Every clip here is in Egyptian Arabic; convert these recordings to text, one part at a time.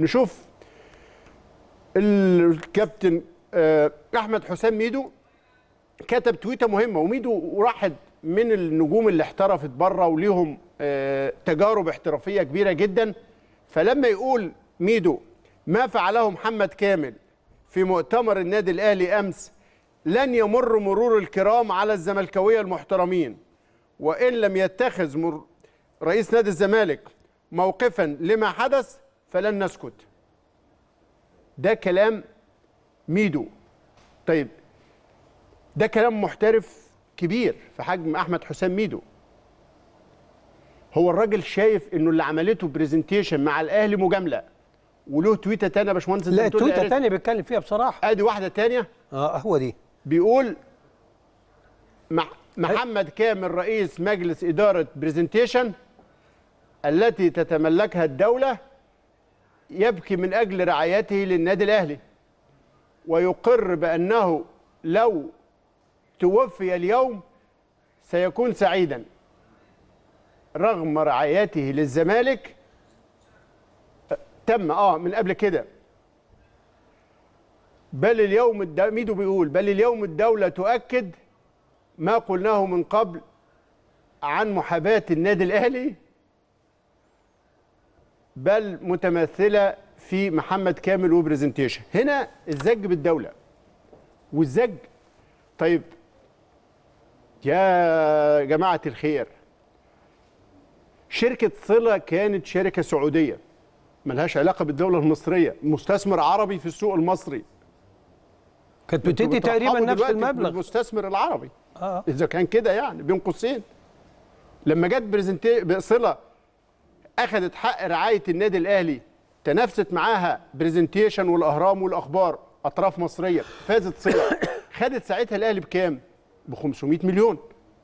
نشوف الكابتن آه، احمد حسام ميدو كتب تويته مهمه وميدو واحد من النجوم اللي احترفت بره وليهم آه، تجارب احترافيه كبيره جدا فلما يقول ميدو ما فعله محمد كامل في مؤتمر النادي الاهلي امس لن يمر مرور الكرام على الزملكاويه المحترمين وان لم يتخذ مر رئيس نادي الزمالك موقفا لما حدث فلن نسكت ده كلام ميدو طيب ده كلام محترف كبير في حجم احمد حسام ميدو هو الراجل شايف انه اللي عملته برزنتيشن مع الاهلي مجامله وله تويته تانية يا باشمهندس أنت لا بتقول لي التويته قريت- تانية بيتكلم فيها بصراحه ادي واحده تانية اه هو دي بيقول مع محمد كامل رئيس مجلس إدارة برزنتيشن التي تتملكها الدولة يبكي من أجل رعايته للنادي الأهلي ويقر بأنه لو توفي اليوم سيكون سعيدا رغم رعايته للزمالك أه، تم اه من قبل كده بل اليوم الد... ميدو بيقول بل اليوم الدولة تؤكد ما قلناه من قبل عن محاباة النادي الأهلي بل متمثلة في محمد كامل وبرزنتيشن هنا الزج بالدولة والزج طيب يا جماعة الخير شركة صلة كانت شركة سعودية ملهاش علاقة بالدولة المصرية مستثمر عربي في السوق المصري كانت بتدي تقريبا بترحبوا نفس دلوقتي المبلغ بالمستثمر العربي اه اذا كان كده يعني بين قوسين لما جت برزنتي صله اخذت حق رعايه النادي الاهلي تنافست معاها برزنتيشن والاهرام والاخبار اطراف مصريه فازت صله خدت ساعتها الاهلي بكام؟ ب 500 مليون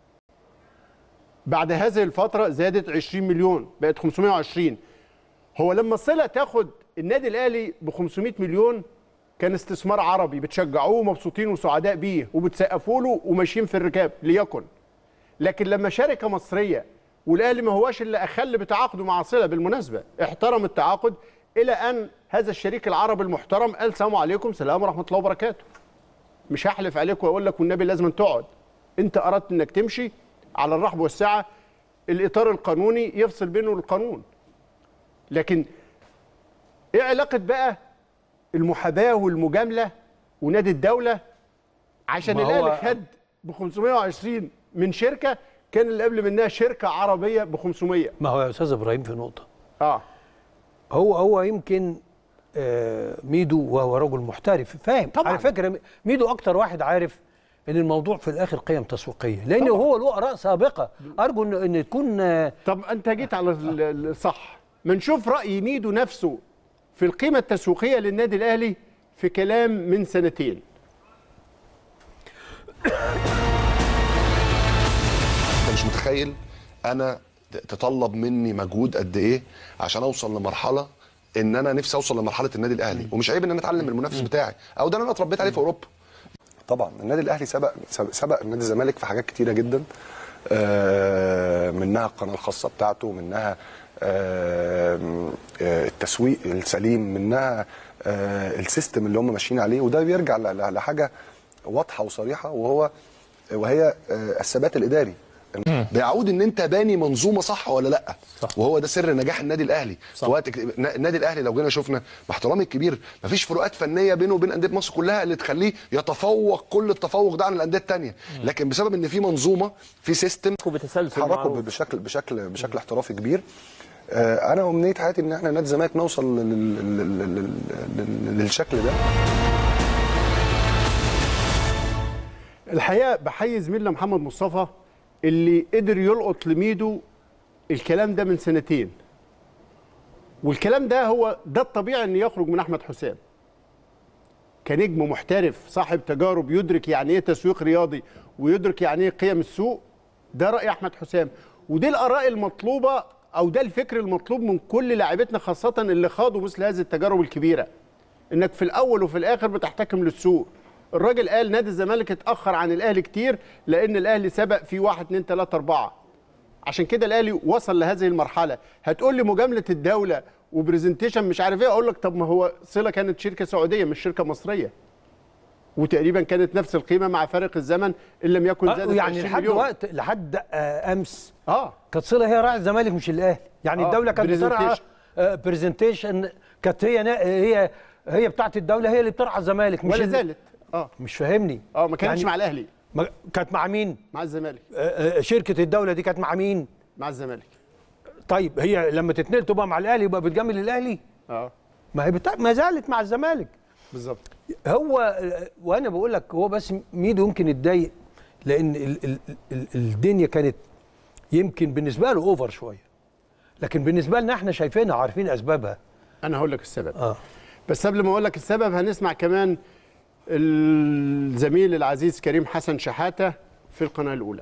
بعد هذه الفتره زادت 20 مليون بقت 520 هو لما صله تاخد النادي الاهلي ب 500 مليون كان استثمار عربي بتشجعوه ومبسوطين وسعداء بيه وبتسقفوا له وماشيين في الركاب ليكن لكن لما شركه مصريه والاهلي ما هواش الا اخل بتعاقده مع صله بالمناسبه احترم التعاقد الى ان هذا الشريك العربي المحترم قال سلام عليكم سلام ورحمه الله وبركاته مش هحلف عليك واقول لك والنبي لازم تقعد انت اردت انك تمشي على الرحب والسعه الاطار القانوني يفصل بينه القانون لكن ايه علاقه بقى المحاباه والمجامله ونادي الدوله عشان ما هو- الاهلي خد ب 520 من شركه كان اللي قبل منها شركه عربيه ب 500 ما هو يا استاذ ابراهيم في نقطه اه هو هو يمكن آه، ميدو وهو رجل محترف فاهم طبعاً. على فكره ميدو اكتر واحد عارف ان الموضوع في الاخر قيم تسويقيه لان طبعاً. هو له اراء سابقه ارجو ان ان تكون آه، طب انت جيت على ال- ال- الصح ما نشوف راي ميدو نفسه في القيمه التسويقيه للنادي الاهلي في كلام من سنتين انت مش متخيل انا تطلب مني مجهود قد ايه عشان اوصل لمرحله ان انا نفسي اوصل لمرحله النادي الاهلي ومش عيب ان انا اتعلم من المنافس بتاعي او ده اللي انا اتربيت عليه في اوروبا طبعا النادي الاهلي سبق سبق- سبق النادي الزمالك في حاجات كتيره جدا آه، منها القناه الخاصه بتاعته منها آه، آه، التسويق السليم منها آه، السيستم اللي هم ماشيين عليه وده بيرجع ل- ل- لحاجه واضحه وصريحه وهو وهي آه، الثبات الاداري بيعود ان انت باني منظومه صح ولا لا صح. وهو ده سر نجاح النادي الاهلي صح. في وقت ك- النادي الاهلي لو جينا شفنا مع احترامي الكبير مفيش فروقات فنيه بينه وبين انديه مصر كلها اللي تخليه يتفوق كل التفوق ده عن الانديه الثانيه لكن بسبب ان في منظومه في سيستم بتسلسل تحركوا معروف. بشكل بشكل بشكل احترافي كبير آه، انا امنيه حياتي ان احنا نادي الزمالك نوصل لل- لل- لل- لل- للشكل ده الحقيقه بحيي زميلنا محمد مصطفى اللي قدر يلقط لميدو الكلام ده من سنتين والكلام ده هو ده الطبيعي ان يخرج من احمد حسام كنجم محترف صاحب تجارب يدرك يعني ايه تسويق رياضي ويدرك يعني ايه قيم السوق ده راي احمد حسام ودي الاراء المطلوبه او ده الفكر المطلوب من كل لاعبتنا خاصه اللي خاضوا مثل هذه التجارب الكبيره انك في الاول وفي الاخر بتحتكم للسوق الراجل قال نادي الزمالك اتاخر عن الاهلي كتير لان الاهلي سبق في 1 2 3 4 عشان كده الاهلي وصل لهذه المرحله هتقول لي مجامله الدوله وبرزنتيشن مش عارف ايه اقول لك طب ما هو صله كانت شركه سعوديه مش شركه مصريه وتقريبا كانت نفس القيمه مع فارق الزمن ان لم يكن زادت آه، يعني 20 لحد مليون. وقت لحد آه امس اه كانت صله هي راعي الزمالك مش الاهلي يعني آه، الدوله كانت بترعى presentation. برزنتيشن كانت هي نا- هي هي بتاعت الدوله هي اللي بترعى الزمالك مش ولا ال- زالت اه مش فاهمني اه ما كانتش يعني مع الاهلي ما- كانت مع مين مع الزمالك آه، آه، شركه الدوله دي كانت مع مين مع الزمالك طيب هي لما تتنقل تبقى مع الاهلي يبقى بتجامل الاهلي اه ما هي بتا... ما زالت مع الزمالك بالظبط هو وانا بقول لك هو بس ميدو يمكن يتضايق لان ال ال ال الدنيا كانت يمكن بالنسبه له اوفر شويه لكن بالنسبه لنا احنا شايفينها عارفين اسبابها انا هقول لك السبب اه بس قبل ما اقول لك السبب هنسمع كمان الزميل العزيز كريم حسن شحاته في القناه الاولى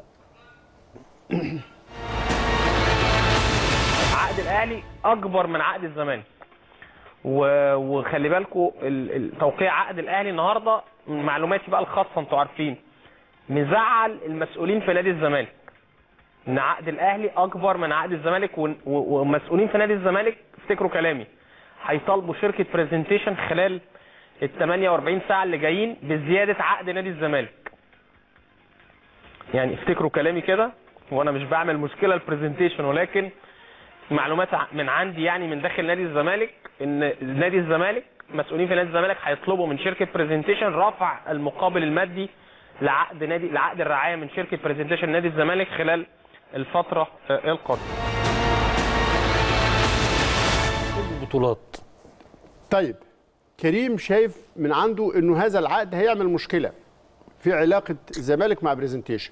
عقد الاهلي اكبر من عقد الزمالك و- وخلي بالكم توقيع عقد الاهلي النهارده من معلوماتي بقى الخاصه انتوا عارفين مزعل المسؤولين في نادي الزمالك ان عقد الاهلي اكبر من عقد الزمالك ون- و- ومسؤولين في نادي الزمالك افتكروا كلامي هيطالبوا شركه برزنتيشن خلال ال 48 ساعه اللي جايين بزياده عقد نادي الزمالك يعني افتكروا كلامي كده وانا مش بعمل مشكله البرزنتيشن ولكن معلومات ع- من عندي يعني من داخل نادي الزمالك ان نادي الزمالك مسؤولين في نادي الزمالك هيطلبوا من شركه برزنتيشن رفع المقابل المادي لعقد نادي لعقد الرعايه من شركه برزنتيشن نادي الزمالك خلال الفتره آه، القادمه البطولات طيب كريم شايف من عنده انه هذا العقد هيعمل مشكله في علاقه الزمالك مع برزنتيشن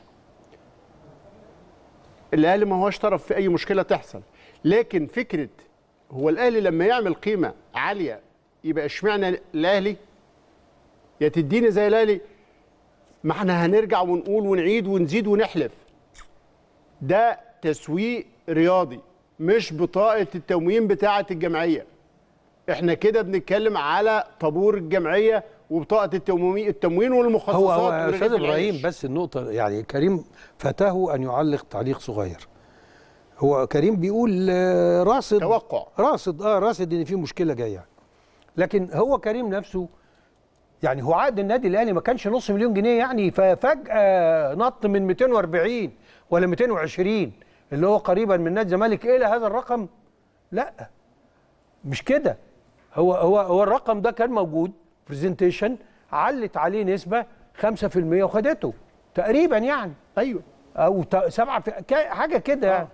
الاهلي ما هوش طرف في اي مشكله تحصل لكن فكره هو الاهلي لما يعمل قيمه عاليه يبقى اشمعنى الاهلي يا تديني زي الاهلي ما احنا هنرجع ونقول ونعيد ونزيد ونحلف ده تسويق رياضي مش بطاقه التموين بتاعه الجمعيه احنا كده بنتكلم على طابور الجمعيه وبطاقه التموين التموين والمخصصات هو هو ورغيف استاذ ابراهيم العيش. بس النقطه يعني كريم فتاه ان يعلق تعليق صغير هو كريم بيقول آه، راصد توقع. راصد اه راصد ان في مشكله جايه لكن هو كريم نفسه يعني هو عقد النادي الاهلي ما كانش نص مليون جنيه يعني ففجاه نط من 240 ولا 220 اللي هو قريبا من نادي الزمالك الى هذا الرقم لا مش كده هو هو هو الرقم ده كان موجود برزنتيشن علت عليه نسبه 5% وخدته تقريبا يعني ايوه او ت- سبعة في كا- حاجه كده يعني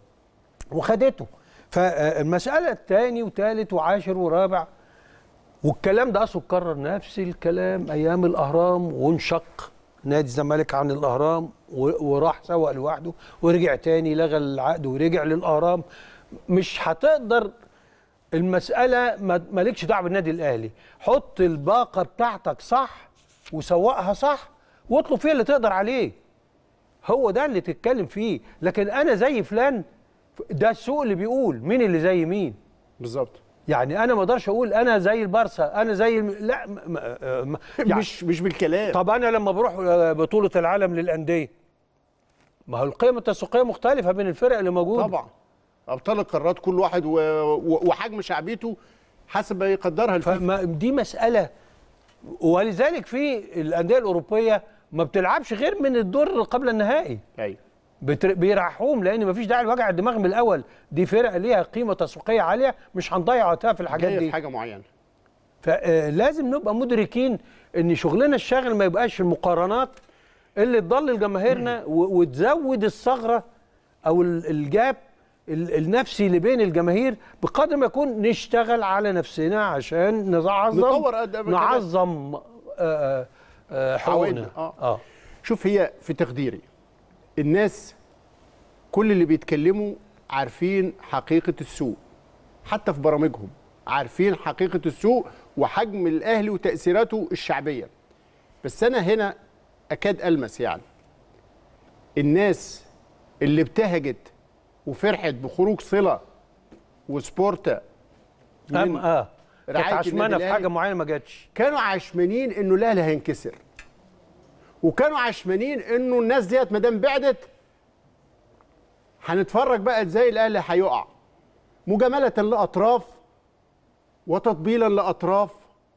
وخدته فالمساله الثاني وثالث وعاشر ورابع والكلام ده اصله اتكرر نفس الكلام ايام الاهرام وانشق نادي الزمالك عن الاهرام و- وراح سوق لوحده ورجع تاني لغى العقد ورجع للاهرام مش هتقدر المساله ما- مالكش دعوه بالنادي الاهلي حط الباقه بتاعتك صح وسوقها صح واطلب فيها اللي تقدر عليه هو ده اللي تتكلم فيه لكن انا زي فلان ده السوق اللي بيقول مين اللي زي مين بالظبط يعني انا ما اقدرش اقول انا زي البارسا انا زي الم... لا م... م... م... يعني مش مش بالكلام طب انا لما بروح آه، بطوله العالم للانديه ما هو القيمه التسويقيه مختلفه بين الفرق اللي موجوده طبعا ابطال القارات كل واحد و... و... وحجم شعبيته حسب ما يقدرها الفيفا فما دي مساله ولذلك في الانديه الاوروبيه ما بتلعبش غير من الدور قبل النهائي ايوه بتر... بيرحوهم لان مفيش داعي لوجع الدماغ من الاول دي فرق ليها قيمه تسويقيه عاليه مش هنضيع وقتها في الحاجات جايه دي في حاجه معينه فلازم نبقى مدركين ان شغلنا الشاغل ما يبقاش المقارنات اللي تضلل جماهيرنا و- وتزود الثغره او ال- الجاب ال- النفسي اللي بين الجماهير بقدر ما يكون نشتغل على نفسنا عشان نعظم نطور أداء كمان. نعظم آه، آه، حقوقنا عوائدنا، آه. اه شوف هي في تقديري الناس كل اللي بيتكلموا عارفين حقيقة السوق حتى في برامجهم عارفين حقيقة السوق وحجم الأهلي وتأثيراته الشعبية بس أنا هنا أكاد ألمس يعني الناس اللي ابتهجت وفرحت بخروج صلة وسبورتا أم اه كانت رعاية عشمانه النادي في حاجه الأهلي. معينه ما جاتش كانوا عشمانين انه الاهلي هينكسر وكانوا عشمانين انه الناس ديت ما دام بعدت هنتفرج بقى ازاي الاهلي هيقع مجامله لاطراف وتطبيلا لاطراف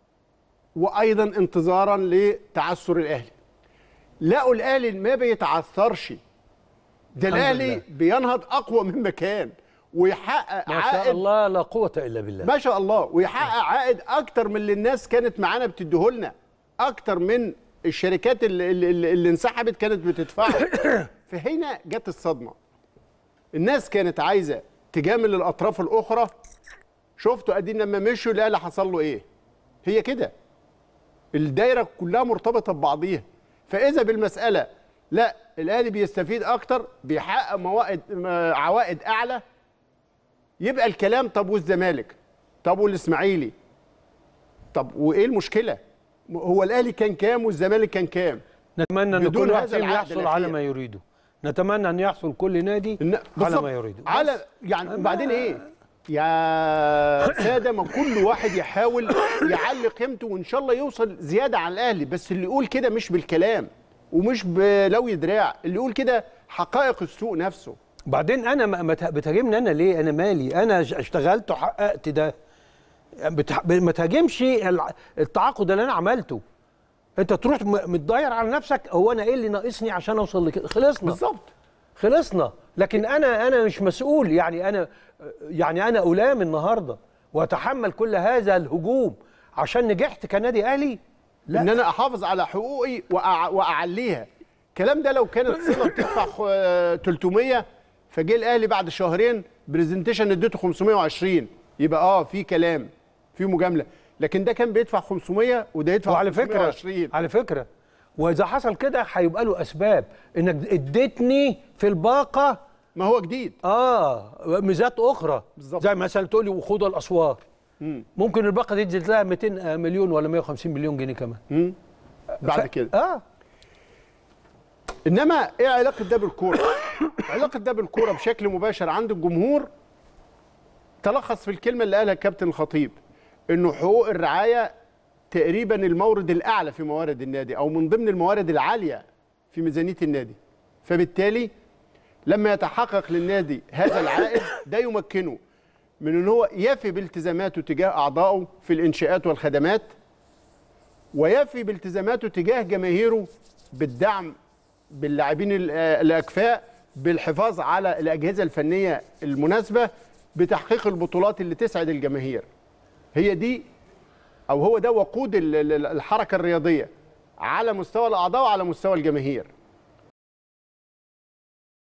وايضا انتظارا لتعثر الاهلي لقوا الاهلي ما بيتعثرش ده الحمد الاهلي لله. بينهض اقوى مما كان ويحقق ما شاء عائد الله لا قوه الا بالله ما شاء الله ويحقق عائد اكتر من اللي الناس كانت معانا بتديهولنا اكتر من الشركات اللي, اللي, اللي انسحبت كانت بتدفعه فهنا جت الصدمه الناس كانت عايزه تجامل الاطراف الاخرى شفتوا قاعدين لما مشوا الاهلي حصل له ايه هي كده الدايره كلها مرتبطه ببعضيها فاذا بالمساله لا الاهلي بيستفيد اكتر بيحقق موائد م- عوائد اعلى يبقى الكلام طب والزمالك طب والاسماعيلي طب وايه المشكله م- هو الاهلي كان كام والزمالك كان كام نتمنى ان بدون كل واحد هذا فيهم العقد يحصل على الأخير. ما يريده نتمنى ان يحصل كل نادي إن- على بالظبط. ما يريده على بس. يعني بعدين ايه يا ساده ما كل واحد يحاول يعلي قيمته وان شاء الله يوصل زياده عن الاهلي بس اللي يقول كده مش بالكلام ومش بلوي دراع اللي يقول كده حقائق السوق نفسه بعدين انا ما ما ت- بتهاجمني انا ليه انا مالي انا ش- اشتغلت وحققت ده بتح... ما تهاجمش الع- التعاقد اللي انا عملته انت تروح م- متضاير على نفسك هو انا ايه اللي ناقصني عشان اوصل لكده خلصنا بالظبط خلصنا لكن انا انا مش مسؤول يعني انا يعني انا الام النهارده واتحمل كل هذا الهجوم عشان نجحت كنادي اهلي لا ان انا احافظ على حقوقي وأع... واعليها الكلام ده لو كانت صله بتدفع خ- آه، 300 فجه الاهلي بعد شهرين برزنتيشن اديته 520 يبقى اه في كلام في مجامله لكن ده كان بيدفع 500 وده يدفع وعلى فكره 520 على فكره واذا حصل كده هيبقى له اسباب انك اديتني في الباقه ما هو جديد اه ميزات اخرى بالظبط. زي مثلا تقول لي وخوض الاسوار ممكن الباقه دي تزيد لها 200 مليون ولا 150 مليون جنيه كمان بعد ف- كده اه انما ايه علاقه ده بالكوره علاقه ده بالكوره بشكل مباشر عند الجمهور تلخص في الكلمه اللي قالها الكابتن الخطيب انه حقوق الرعايه تقريبا المورد الاعلى في موارد النادي او من ضمن الموارد العاليه في ميزانيه النادي فبالتالي لما يتحقق للنادي هذا العائد ده يمكنه من ان هو يفي بالتزاماته تجاه اعضائه في الانشاءات والخدمات ويفي بالتزاماته تجاه جماهيره بالدعم باللاعبين ال- آه، الاكفاء بالحفاظ على الاجهزه الفنيه المناسبه بتحقيق البطولات اللي تسعد الجماهير هي دي او هو ده وقود ال- ال- الحركه الرياضيه على مستوى الاعضاء وعلى مستوى الجماهير